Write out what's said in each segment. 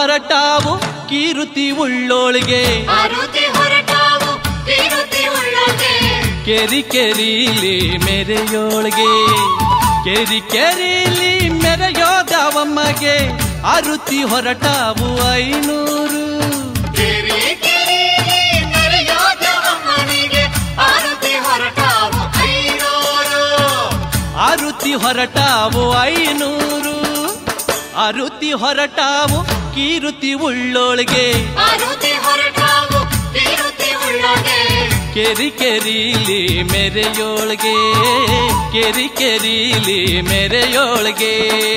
ಹೊರಟಾವು ಕೀರುತಿ ಉಳ್ಳೋಳಿಗೆ ಆರುತಿ ಹೊರಟಾವು ಕಿರುತಿ ಉಳ್ಳೋಗೆ ಕೆರಿ ಕೆರೀಲಿ ಮೆರೆಯೋಳಿಗೆ ಕೆರಿ ಕೆರೀಲಿ ಮೆರೆಯೋದವಮ್ಮಗೆ ಆರುತಿ ಹೊರಟಾವು ಐನೂರು ಕೇರಿ ಕೇರಿ ಮೆರೆಯೋದವಮ್ಮನಿಗೆ ಆರುತಿ ಹೊರಟಾವು ಐನೂರು ಆರುತಿ ಹೊರಟಾವು ಐನೂರು ಆರುತಿ ಹೊರಟಾವು ಕೀರುತಿ ಉಳ್ಳೋಳಿಗೆ ಆರುತಿ ಹೊರಟಾವು ಕಿರುತಿ ಉಳ್ಳೋಗೆ ಕೆರಿ ಕೆರೀಲಿ ಮೆರೆಯೋಳಿಗೆ ಕೆರಿ ಕೆರೀಲಿ ಮೆರೆಯೋಳಿಗೆ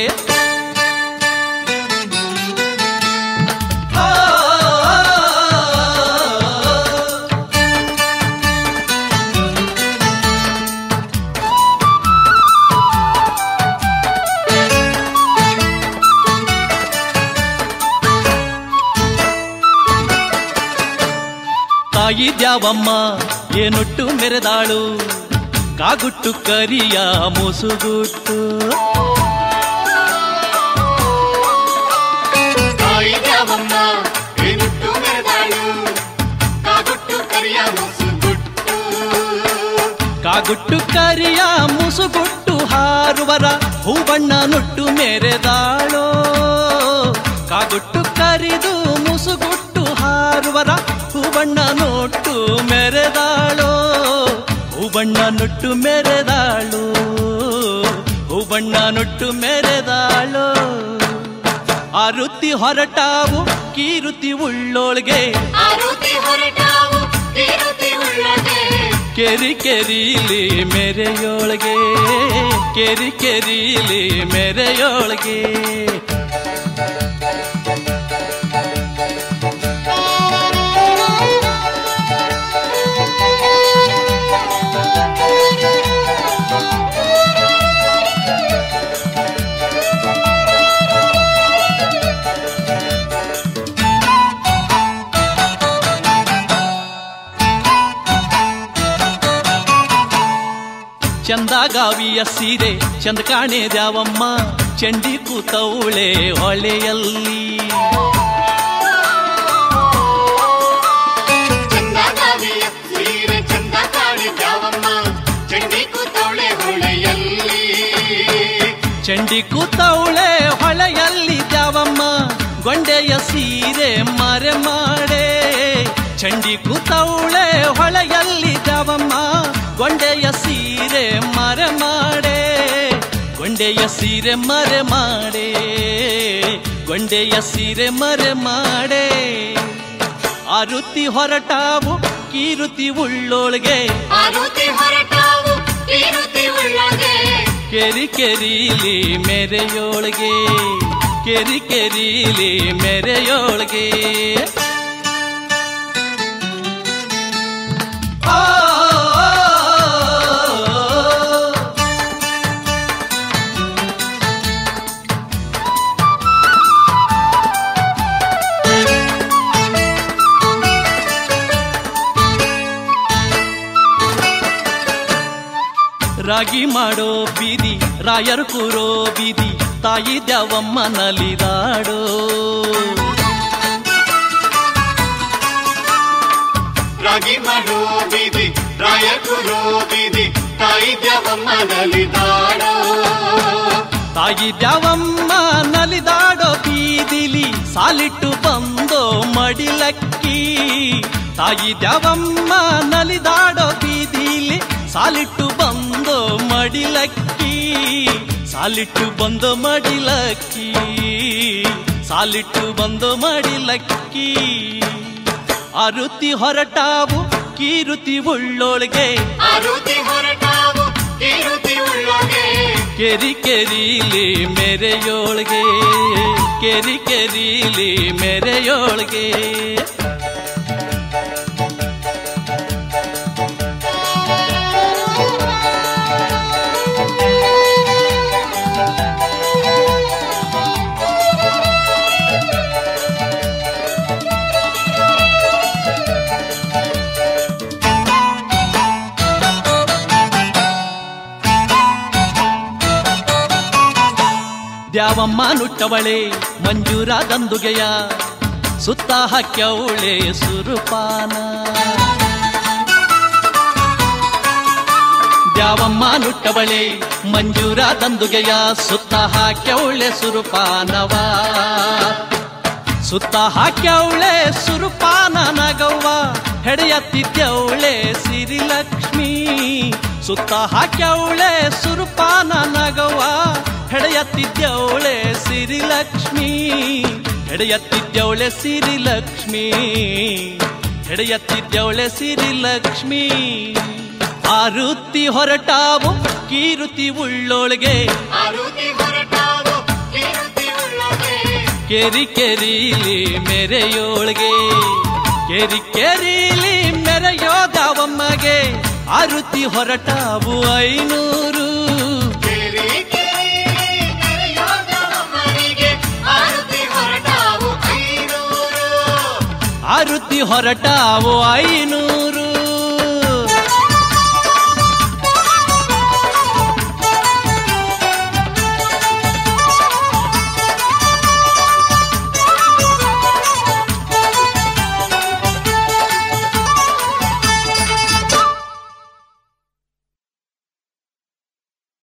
ತಾಯಿ ದ್ಯಾವಮ್ಮ ಏನುಟ್ಟು ಮೆರೆದಾಳು ಕಾಗುಟ್ಟು ಕರಿಯ ಮುಸುಗುಟ್ಟು ತಾಯಿ ದ್ಯಾವಮ್ಮ ಏನುಟ್ಟು ಮೆರೆದಾಳು ಕಾಗುಟ್ಟು ಕರಿಯ ಮುಸುಗುಟ್ಟು ಕಾಗುಟ್ಟು ಕರಿಯ ಮುಸುಗುಟ್ಟು ಹಾರುವರ ಹೂಬಣ್ಣ ನುಟ್ಟು ಮೆರೆದಾಳೋ ಕಾಗುಟ್ಟು ಕರಿದು ಮುಸುಗುಟ್ಟು ಹಾರುವರ ಹೂಬಣ್ಣ ನೊಟ್ಟು ಮೆರೆದಾಳೋ ಹೂಬಣ್ಣ ನುಟ್ಟು ಮೆರೆದಾಳು ಹೂಬಣ್ಣ ನುಟ್ಟು ಮೆರೆದಾಳೋ ಆರುತಿ ಹೊರಟಾವು ಕೀರುತಿ ಉಳ್ಳೋಳ್ಗೆ ಆರುತಿ ಹೊರಟಾವು ಕಿರುತಿ ಉಳ್ಳೋಗೆ ಕೆರಿ ಕೆರೀಲಿ ಮೆರೆಯೋಳ್ಗೆ ಕೆರಿ ಕೆರೀಲಿ ಮೆರೆಯೋಳ್ಗೆ ಚಂದಗಾವಿಯ ಸೀರೆ ಚಂದ ಕಾಣೆ ದ್ಯಾವಮ್ಮ ಚಂಡಿ ಕೂತವಳೆ ಹೊಳೆಯಲ್ಲಿ ಚಂದ ಕಾವಿಯ ಸೀರೆ ಚಂದ ಕಾಡಿ ದ್ಯಾವಮ್ಮ ಚಂಡಿ ಕೂತವಳೆ ಹೊಳೆಯಲ್ಲಿ ಚಂಡಿ ಕೂತವಳೆ ಹೊಳೆಯಲ್ಲಿ ದ್ಯಾವಮ್ಮ ಗೊಂಡೆಯ ಸೀರೆ ಮರೆ ಮಾಡೆ ಚಂಡಿ ಕೂತವಳೆ ಹೊಳೆಯಲ್ಲಿ ದ್ಯಾವಮ್ಮ ಗೊಂಡೆಯ ಸೀರೆ ಮರೆ ಮಾಡೆ ಗೊಂಡೆಯ ಸೀರೆ ಮರೆ ಮಾಡೆ ಗೊಂಡೆಯ ಸೀರೆ ಮರೆ ಮಾಡೆ ಆರುತಿ ಹೊರಟಾವು ಕೀರುತಿ ಉಳ್ಳೋಳ್ಗೆ ಆರುತಿ ಹೊರಟಾವು ಕಿರುತಿ ಉಳ್ಳೋಗೆ ಕೆರಿ ಕೆರೀಲಿ ಮೆರೆಯೋಳ್ಗೆ ಕೆರಿ ಕೆರೀಲಿ ಮೆರೆಯೋಳ್ಗೆ ಆ, ರಾಗಿ ಮಾಡೋ ಬೀದಿ ರಾಯರು ಕೂರೋ ಬೀದಿ ತಾಯಿ ದ್ಯಾವಮ್ಮ ನಲಿದಾಡೋ ರಾಗಿ ಮಾಡೋ ಬೀದಿ ರಾಯಕುರೋ ಬೀದಿ ತಾಯಿ ದ್ಯಾವಮ್ಮ ನಲಿದಾಡೋ ತಾಯಿ ದ್ಯಾವಮ್ಮ ನಲಿದಾಡೋ ಬೀದಿಲಿ ಸಾಲಿಟ್ಟು ಬಂದೋ ಮಡಿಲಕ್ಕಿ ತಾಯಿ ದ್ಯಾವಮ್ಮ ನಲಿದಾಡೋ ಬೀದಿಲಿ ಸಾಲಿಟ್ಟು ಬಂದೋ ಮಡಿಲಕ್ಕಿ ಸಾಲಿಟ್ಟು ಬಂದೋ ಮಡಿಲಕ್ಕಿ ಸಾಲಿಟ್ಟು ಬಂದೋ ಮಡಿಲಕ್ಕಿ ಆರುತಿ ಹೊರಟಾವು ಕೀರುತಿ ಉಳ್ಳೋಳ್ಗೆ ಆರುತಿ ಹೊರಟಾವು ಕಿರುತಿ ಉಳ್ಳೋಗೆ ಕೆರಿ ಕೆರೀಲಿ ಮೆರೆಯೋಳ್ಗೆ ಕೆರಿ ಕೆರೀಲಿ ಮೆರೆಯೋಳ್ಗೆ ದ್ಯಾವಮ್ಮ ನುಟ್ಟವಳೆ ಮಂಜೂರ ದಂದುಗೆಯ ಸುತ್ತ ಹಾಕ್ಯವಳೆ ಸುರುಪಾನ ದ್ಯಾವಮ್ಮ ನುಟ್ಟವಳೆ ಮಂಜೂರ ದಂದುಗೆಯ ಸುತ್ತ ಹಾಕ್ಯವಳೆ ಸುರುಪಾನವ ಸುತ್ತ ಹಾಕ್ಯವಳೆ ಸುರುಪಾನ ನಗವ್ವ ಹೆಡೆಯತ್ತಿದ್ದವಳೆ ಸಿರಿಲಕ್ಷ್ಮಿ ಸುತ್ತ ಹಾಕ್ಯವಳೆ ಸುರುಪಾನ ನಗವ್ವ ಹೆಡೆಯತ್ತಿದ್ದವಳೆ ಸಿರಿಲಕ್ಷ್ಮಿ ಹೆಡೆಯತ್ತಿದ್ದವಳೆ ಸಿರಿಲಕ್ಷ್ಮಿ ಹೆಡೆಯತ್ತಿದ್ದವಳೆ ಸಿರಿಲಕ್ಷ್ಮಿ ಆರುತಿ ಹೊರಟಾವು ಕೀರುತಿ ಉಳ್ಳೋಳ್ಗೆ ಆರುತಿ ಹೊರಟಾವು ಕೀರುತಿ ಉಳ್ಳಗೆ ಕೆರಿ ಕೆರೀಲಿ ಮೆರೆಯೋಳ್ಗೆ ಕೆರಿ ಕೆರೀಲಿ ಮೆರೆಯೋದವಮ್ಮಗೆ ಆರುತಿ ಹೊರಟಾವು ಐನೂರು ಕೇರಿ ಕೇರಿ ನೆರೆಯೋದವಮ್ಮನಿಗೆ ಆರುತಿ ಹೊರಟಾವು ಐನೂರು ಆರುತಿ ಹೊರಟಾವು ಐನೂರು